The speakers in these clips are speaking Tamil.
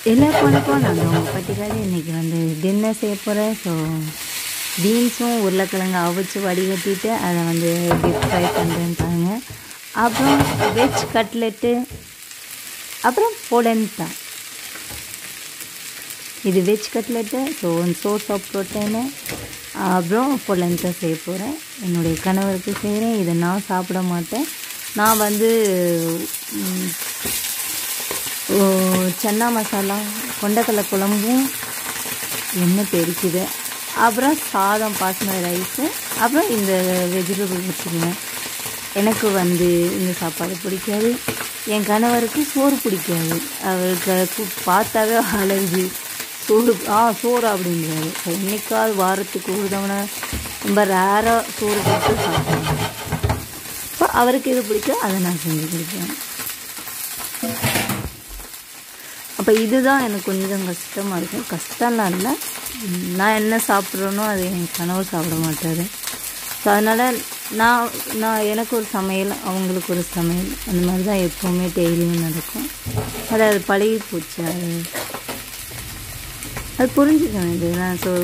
எல்லா பொண்ணுக்கும் நான் உங்கள் பட்டிக்காரி இன்றைக்கி வந்து டின்னர் செய்ய போகிறேன் ஸோ பீன்ஸும் உருளைக்கிழங்கு அவிச்சு வடிகட்டிட்டு அதை வந்து டீப் ஃப்ரை பண்ணுறேன்ட்டாங்க அப்புறம் வெஜ் கட்லெட்டு அப்புறம் பொடன்டா இது veg cutlet so one source of protein அப்புறம் பொடன்டா செய்ய போகிறேன் என்னுடைய கணவருக்கு செய்கிறேன் இதை நான் சாப்பிட மாட்டேன் நான் வந்து ம், ஓ, சன்னா மசாலா கொண்டக்கடலை குழம்பும் எண்ணெய் தெரிக்குது அப்புறம் சாதம் பாஸ்மதி ரைஸு அப்புறம் இந்த வெஜிடபிள் வச்சுருவேன் எனக்கு வந்து இந்த சாப்பாடு பிடிக்காது என் கணவருக்கு சோறு பிடிக்காது அவருக்கு கு- பார்த்தாவே அலர்ஜி சோறு ஆ சோறு அப்படிங்கிறாரு என்னைக்காவது வாரத்துக்கு ஒரு தவணை ரொம்ப ரேராக சோறு கொடுத்து சாப்பிடுவாங்க ஸோ அவருக்கு எது பிடிக்கும் அதை நான் செஞ்சு கொடுப்பேன் அப்போ இதுதான் எனக்கு கொஞ்சம் கஷ்டமாக இருக்கும் கஷ்டம்லாம் இல்லை உம், நான் என்ன சாப்பிட்றேனோ அது என் கணவர் சாப்பிட மாட்டார் ஸோ அதனால் நான் நான் எனக்கு ஒரு சமையல் அவங்களுக்கு ஒரு சமையல் அந்த மாதிரி தான் எப்போவுமே டெய்லியும் நடக்கும் அது அது பழகி போச்சு அது அது புரிஞ்சுக்க வேண்டியதுதான் ஸோ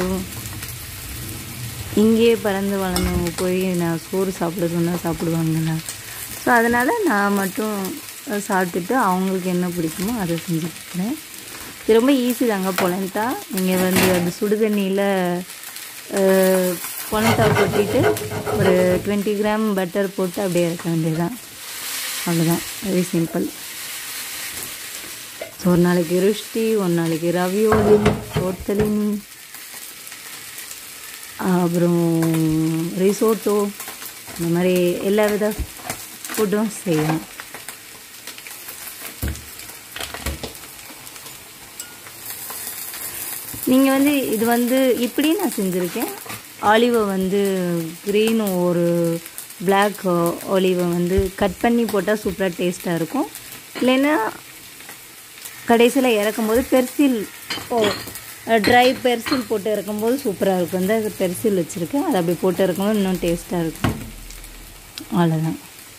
இங்கேயே பிறந்து வளர்ந்தவங்க போய் நான் சோறு சாப்பிட சொன்னால் சாப்பிடுவாங்களா ஸோ அதனால் நான் மட்டும் சாப்பிட்டுட்டு அவங்களுக்கு என்ன பிடிக்குமோ அதை செஞ்சு கொடுக்குறேன் இது ரொம்ப ஈஸி தாங்க பொலண்டா நீங்கள் வந்து அந்த சுடு தண்ணியில் பொலண்டா கொட்டிட்டு ஒரு டுவெண்ட்டி கிராம் பட்டர் போட்டு அப்படியே இறக்க வேண்டியதுதான் அவ்வளோதான் வெரி சிம்பிள் ஸோ ஒரு நாளைக்கு ருஷ்டி ஒரு நாளைக்கு ரவியோலி ஹோட்டலினி அப்புறம் ரிசோட்டோ இந்த மாதிரி எல்லா வித ஃபுட்டும் செய்யணும் நீங்கள் வந்து இது வந்து இப்படி நான் செஞ்சுருக்கேன் ஆலிவை வந்து க்ரீன் ஒரு பிளாக் ஆலிவை வந்து கட் பண்ணி போட்டால் சூப்பராக டேஸ்ட்டாக இருக்கும் இல்லைன்னா கடைசியில் இறக்கும்போது பெர்சில் ட்ரை பெர்சில் போட்டு இறக்கும்போது சூப்பராக இருக்கும் இந்த பெர்சில் வச்சுருக்கேன் அதை அப்படி போட்டு இறக்கும்போது இன்னும் டேஸ்ட்டாக இருக்கும் அவ்வளோதான்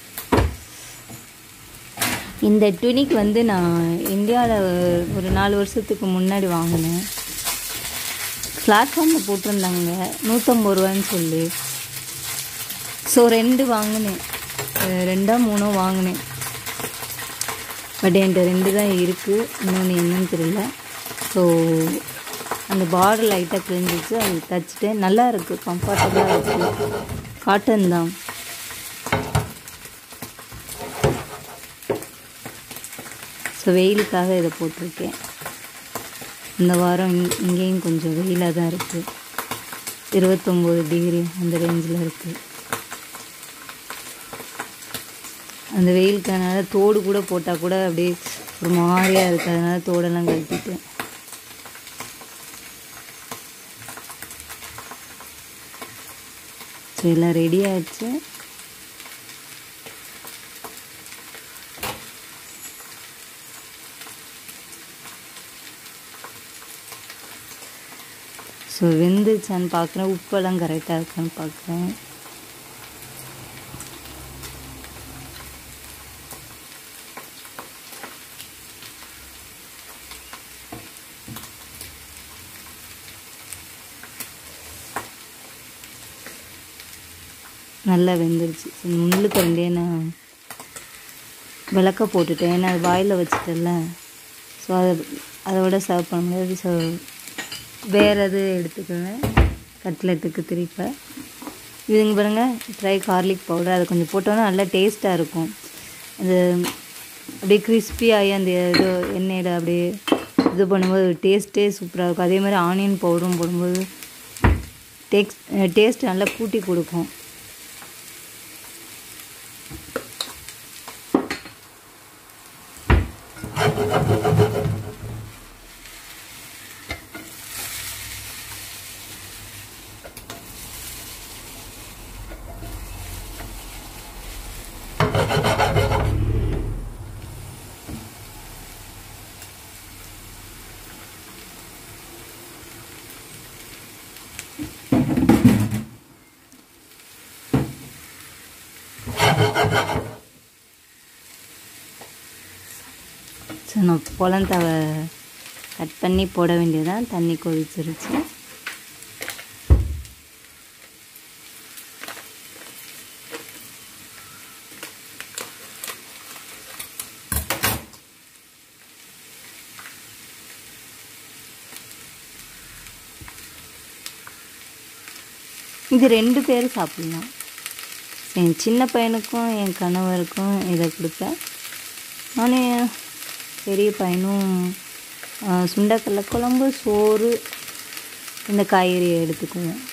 இந்த டுனிக் வந்து நான் இந்தியாவில் ஒரு நாலு வருஷத்துக்கு முன்னாடி வாங்கினேன் பிளாட்ஃபார்மில் போட்டிருந்தாங்க நூற்றம்பது ரூபான்னு சொல்லி ஸோ ரெண்டு வாங்கினேன் அஹ் ரெண்டோ மூணோ வாங்கினேன் பட் என்கிட்ட ரெண்டு தான் இருக்குது இன்னொன்று என்னன்னு தெரியல ஸோ அந்த பார்டர் லைட்டாக கிழிஞ்சிச்சு அது தச்சுட்டேன் நல்லா இருக்குது கம்ஃபர்டபுளாக இருக்குது காட்டன் தான் ஸோ வெயிலுக்காக இதை போட்டிருக்கேன் இந்த வாரம் இங் இங்கேயும் கொஞ்சம் வெயிலாக தான் இருக்குது இருபத்தொம்போது டிகிரி அந்த ரேஞ்சில் இருக்குது அந்த வெயிலுக்கானால தோடு கூட போட்டால் கூட அப்படியே ஒரு மாதிரியாக இருக்குது அதனால தோடெல்லாம் கழட்டிட்டேன் ஸோ எல்லாம் ரெடி ஆயிடுச்சு ஸோ வெந்துச்சான்னு பார்க்குறேன் உப்பெல்லாம் கரெக்டாக இருக்கான்னு பார்க்குறேன் நல்லா வெந்துருச்சு சரி, முள்ளு கரண்டியே நான் விளக்க போட்டுட்டேன் ஏன்னா அது வாயில் வச்சுட்டேன்ல ஸோ அதை அதை விட சர்வ் பண்ண முடியாது ஸோ வேறு எது எடுத்துக்குவேன் கட்லெட்டுக்கு திருப்ப இதுங்க பாருங்கள் ட்ரை கார்லிக் பவுடர் அதை கொஞ்சம் போட்டோன்னா நல்லா டேஸ்ட்டாக இருக்கும் அது அப்படியே crispy ஆகி அந்த இது எண்ணெயில் அப்படியே இது பண்ணும்போது டேஸ்ட்டே சூப்பராக இருக்கும் அதே மாதிரி ஆனியன் பவுடரும் போடும்போது டேக்ஸ் டேஸ்ட் நல்லா கூட்டி கொடுக்கும் ஸோ நான் பொலந்தாவை கட் பண்ணி போட வேண்டியதான் தண்ணி கொதிச்சிருச்சு இது ரெண்டு பேர் சாப்பிட்லாம் என் சின்ன பையனுக்கும் என் கணவருக்கும் இதை கொடுப்பேன் நான் பெரிய பையனும் ஆ, சுண்டக்கடலை குழம்பு சோறு இந்த காய்கறியை எடுத்துக்குவோம்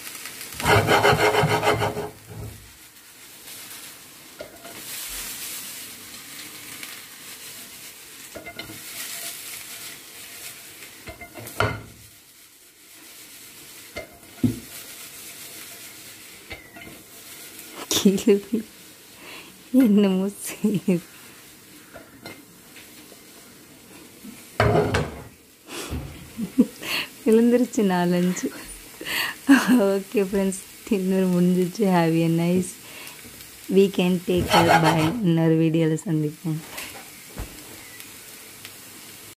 கீழே விழு. என்னமோ செய்யுது விழுந்துருச்சு நாலஞ்சு ஓகே ஃப்ரெண்ட்ஸ் இன்னொரு முடிஞ்சிச்சு have a nice weekend take care bye இன்னொரு வீடியோவில் சந்திப்போம்